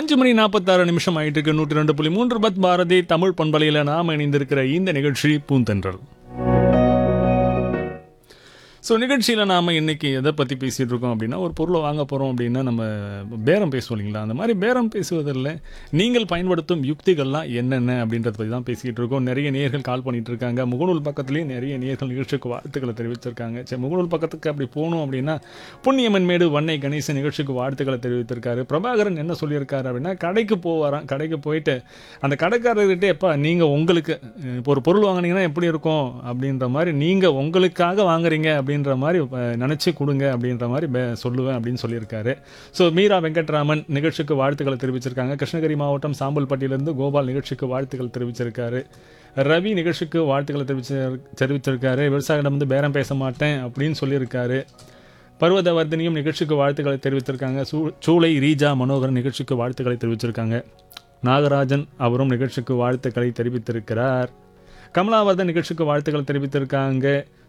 அஞ்சு மணி நாற்பத்தாறு நிமிஷம் ஆயிட்டு இருக்கு நூற்றி ரெண்டு புள்ளி மூன்று பத் பாரதி தமிழ் பண்பலையில் நாம் இணைந்திருக்கிற இந்த நிகழ்ச்சி பூந்தென்றல் ஸோ நிகழ்ச்சியில் நாம் இன்னைக்கு எதை பற்றி பேசிகிட்டு இருக்கோம் அப்படின்னா ஒரு பொருளை வாங்க போகிறோம் அப்படின்னா நம்ம பேரம் பேசுவோம் இல்லைங்களா அந்த மாதிரி பேரம் பேசுவதில் நீங்கள் பயன்படுத்தும் யுக்திகள்லாம் என்னென்ன அப்படின்றத பற்றி தான் பேசிக்கிட்டு இருக்கோம் நிறைய நேர்கள் கால் பண்ணிட்டு இருக்காங்க முகநூல் பக்கத்துலேயும் நிறைய நேர்கள் நிகழ்ச்சிக்கு வாழ்த்துக்களை தெரிவிச்சிருக்காங்க சரி முகநூல் பக்கத்துக்கு அப்படி போகணும் அப்படின்னா புண்ணியமன் மேடு வன்னை கணேசன் நிகழ்ச்சிக்கு வாழ்த்துக்களை தெரிவித்திருக்காரு பிரபாகரன் என்ன சொல்லியிருக்காரு அப்படின்னா கடைக்கு போவாராம் கடைக்கு போயிட்டு அந்த கடைக்காரர்கிட்ட எப்போ நீங்கள் உங்களுக்கு அஹ், இப்போ ஒரு பொருள் வாங்குனீங்கன்னா எப்படி இருக்கும் அப்படின்ற மாதிரி நீங்கள் உங்களுக்காக வாங்குறீங்க அப்படின்ற மாதிரி அஹ், நினைச்சு கொடுங்க அப்படின்ற மாதிரி பே- சொல்லுவேன் அப்படின்னு சொல்லியிருக்காரு ஸோ மீரா வெங்கட்ராமன் நிகழ்ச்சிக்கு வாழ்த்துக்களை தெரிவிச்சிருக்காங்க கிருஷ்ணகிரி மாவட்டம் சாம்பல்பட்டியிலிருந்து கோபால் நிகழ்ச்சிக்கு வாழ்த்துக்கள் தெரிவிச்சிருக்காரு ரவி நிகழ்ச்சிக்கு வாழ்த்துக்களை தெரிவிச்சு தெரிவிச்சிருக்காரு விவசாயிடம் வந்து பேரம் பேச மாட்டேன் அப்படின்னு சொல்லியிருக்காரு பர்வதவர்தினியும் நிகழ்ச்சிக்கு வாழ்த்துக்களை தெரிவித்திருக்காங்க சூ சூளை ரீஜா மனோகரன் நிகழ்ச்சிக்கு வாழ்த்துக்களை தெரிவிச்சிருக்காங்க நாகராஜன் அவரும் நிகழ்ச்சிக்கு வாழ்த்துக்களை தெரிவித்திருக்கிறார் கமலாவர்தன் நிகழ்ச்சிக்கு வாழ்த்துக்களை தெரிவித்திருக்காங்க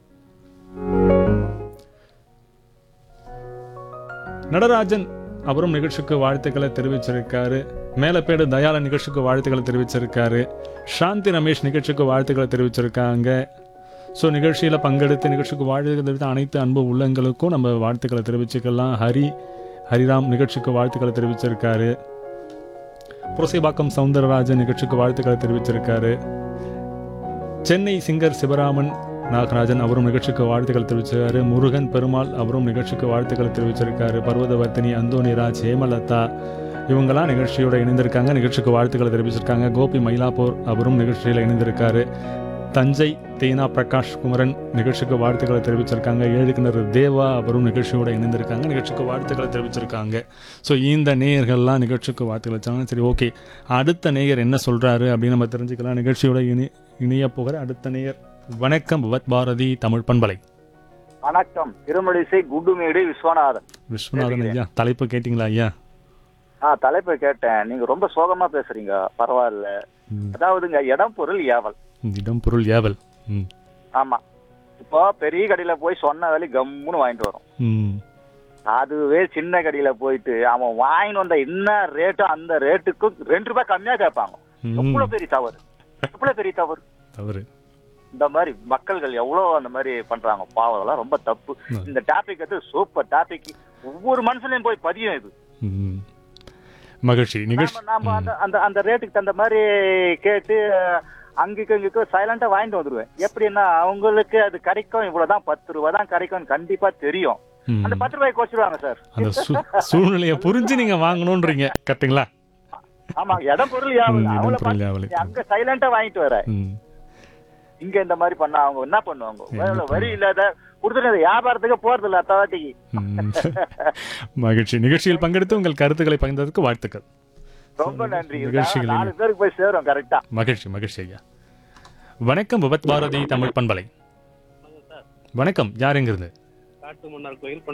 நடராஜன் அவரும் நிகழ்ச்சிக்கு வாழ்த்துக்களை தெரிவிச்சிருக்காரு மேலப்பேடு தயாள நிகழ்ச்சிக்கு வாழ்த்துக்களை தெரிவிச்சிருக்காரு சாந்தி ரமேஷ் நிகழ்ச்சிக்கு வாழ்த்துக்களை தெரிவிச்சிருக்காங்க ஸோ நிகழ்ச்சியில் பங்கெடுத்து நிகழ்ச்சிக்கு வாழ்த்துக்கள் தெரிவித்த அனைத்து அன்பு உள்ளங்களுக்கும் நம்ம வாழ்த்துக்களை தெரிவிச்சுக்கலாம் ஹரி ஹரிராம் நிகழ்ச்சிக்கு வாழ்த்துக்களை தெரிவிச்சிருக்காரு புரசைபாக்கம் சவுந்தரராஜன் நிகழ்ச்சிக்கு வாழ்த்துக்களை தெரிவிச்சிருக்காரு சென்னை சிங்கர் சிவராமன் நாகராஜன் அவரும் நிகழ்ச்சிக்கு வாழ்த்துக்கள் தெரிவிச்சிருக்காரு முருகன் பெருமாள் அவரும் நிகழ்ச்சிக்கு வாழ்த்துக்கள் தெரிவிச்சிருக்காரு பர்வதவர்த்தினி அந்தோனிராஜ் ஹேமலதா இவங்கெல்லாம் நிகழ்ச்சியோட இணைந்திருக்காங்க நிகழ்ச்சிக்கு வாழ்த்துக்களை தெரிவிச்சிருக்காங்க கோபி மயிலாப்பூர் அவரும் நிகழ்ச்சியில் இணைந்திருக்காரு தஞ்சை தேனா பிரகாஷ் குமரன் நிகழ்ச்சிக்கு வாழ்த்துக்களை தெரிவிச்சிருக்காங்க ஏழுக்கிணர் தேவா அவரும் நிகழ்ச்சியோட இணைந்திருக்காங்க நிகழ்ச்சிக்கு வாழ்த்துக்களை தெரிவிச்சிருக்காங்க ஸோ இந்த நேயர்கள்லாம் நிகழ்ச்சிக்கு வாழ்த்துக்கள் வச்சாங்க சரி ஓகே அடுத்த நேயர் என்ன சொல்றாரு அப்படின்னு நம்ம தெரிஞ்சுக்கலாம் நிகழ்ச்சியோட இனி இணைய போகிற அடுத்த நேயர் வணக்கம் பவத் பாரதி தமிழ் பண்பலை வணக்கம் திருமலிசை குண்டுமேடு விஸ்வநாதன் விஸ்வநாதன் ஐயா தலைப்பு கேட்டிங்களா ஐயா ஆ தலைப்பை கேட்டேன் நீங்க ரொம்ப சோகமா பேசுறீங்க பரவாயில்ல ம், அதாவதுங்க இடம் பொருள் ஏவல் இடம் பொருள் ஏவல் ம் ஆமா இப்போ பெரிய கடையில போய் சொன்ன வேலை கம்முன்னு வாங்கிட்டு வரும் ம் அதுவே சின்ன கடையில போயிட்டு அவன் வாங்கிட்டு வந்த என்ன ரேட்டோ அந்த ரேட்டுக்கு ரெண்டு ரூபாய் கம்மியா கேட்பாங்க ம், எவ்வளவு பெரிய தவறு எவ்வளவு பெரிய தவறு தவறு இந்த மாதிரி மக்கள்கள் எவ்வளவு அந்த மாதிரி பண்றாங்க பாவம் அதெல்லாம் ரொம்ப தப்பு ம். இந்த டாபிக் வந்து சூப்பர் டாபிக் ஒவ்வொரு மனுஷனையும் போய் பதியும் இது ம். மகிழ்ச்சி நிகழ்ச்சி நாம நாம அந்த அந்த அந்த ரேட்டுக்கு தகுந்த மாதிரி கேட்டு அங்குக்கு இங்குக்கு சைலண்டா வாங்கிட்டு வந்துருவேன் எப்படின்னா அவங்களுக்கு அது கிடைக்கும் இவ்வளவுதான் பத்து ரூபாய் தான் கிடைக்கும் கண்டிப்பா தெரியும் ம். அந்த பத்து ரூபாய்க்கு குறைச்சிடுவாங்க சார் அந்த சூ- சூழ்நிலையை புரிஞ்சு நீங்க வாங்கணுன்றீங்க கரெக்ட்டுங்களா ஆமா இடம் பொருள் ம், யாவும் இடம் அவ்வளவு பொருள் பண்ணி யாவல். நீ அங்க சைலண்டா வாங்கிட்டு வர ம் இங்க இந்த மாதிரி பண்ணா அவங்க என்ன பண்ணுவாங்க என்ன வேலை வரி இல்லாத கொடுத்துட்டு வியாபாரத்துக்கு போறது இல்ல அத்தாட்டிக்கு ம். மகிழ்ச்சி நிகழ்ச்சியில் பங்கெடுத்து உங்கள் கருத்துக்களை பகிர்ந்ததற்கு வாழ்த்துக்கள் ரொம்ப நன்றி நிகழ்ச்சிகளில் நாலு பேருக்கு போய் சேரும் கரெக்டா மகிழ்ச்சி மகிழ்ச்சி ஐயா வணக்கம் விபத் பாரதி தமிழ் பண்பலை வணக்கம் யார் எங்கிருந்து காட்டு மன்னார் கோயில்